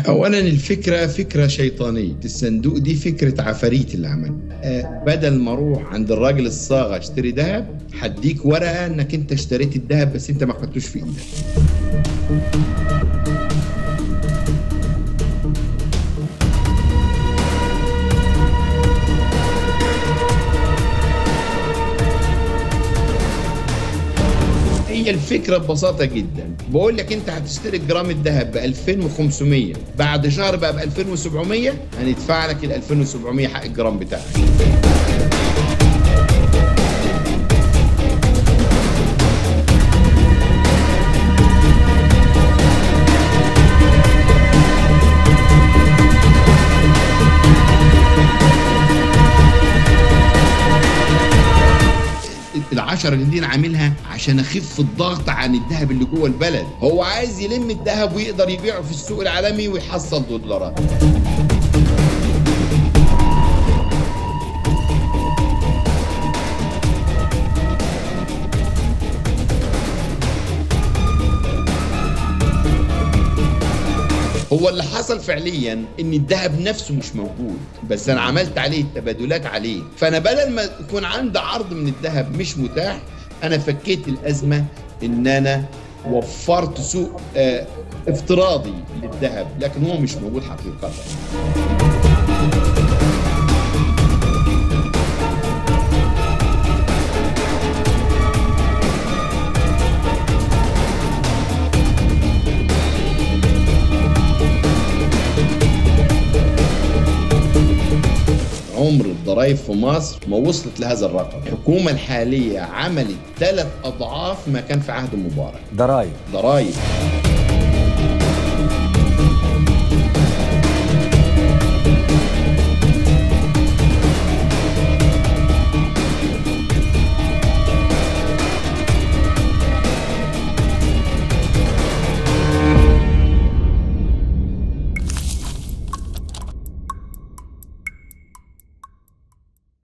اولا الفكره فكره شيطانيه الصندوق دي فكره عفاريت اللي عمل أه بدل ما اروح عند الراجل الصاغه اشتري ذهب هديك ورقه انك انت اشتريت الذهب بس انت ما خدتوش في ايدك هي الفكره ببساطه جدا بقول لك انت هتشتري جرام الذهب ب 2500 بعد شهر بقى ب 2700 هندفع لك ال 2700 حق الجرام بتاعك العشرة اللي دي عاملها عشان اخف الضغط عن الذهب اللي جوه البلد هو عايز يلم الذهب ويقدر يبيعه في السوق العالمي ويحصل دولارات هو اللي حصل فعليا ان الذهب نفسه مش موجود بس انا عملت عليه التبادلات عليه فانا بدل ما يكون عندي عرض من الذهب مش متاح انا فكيت الازمه ان انا وفرت سوق اه افتراضي للذهب لكن هو مش موجود حقيقه عمر الضرائب في مصر ما وصلت لهذا الرقم الحكومة الحالية عملت ثلاث أضعاف ما كان في عهد مبارك ضرائب ضرائب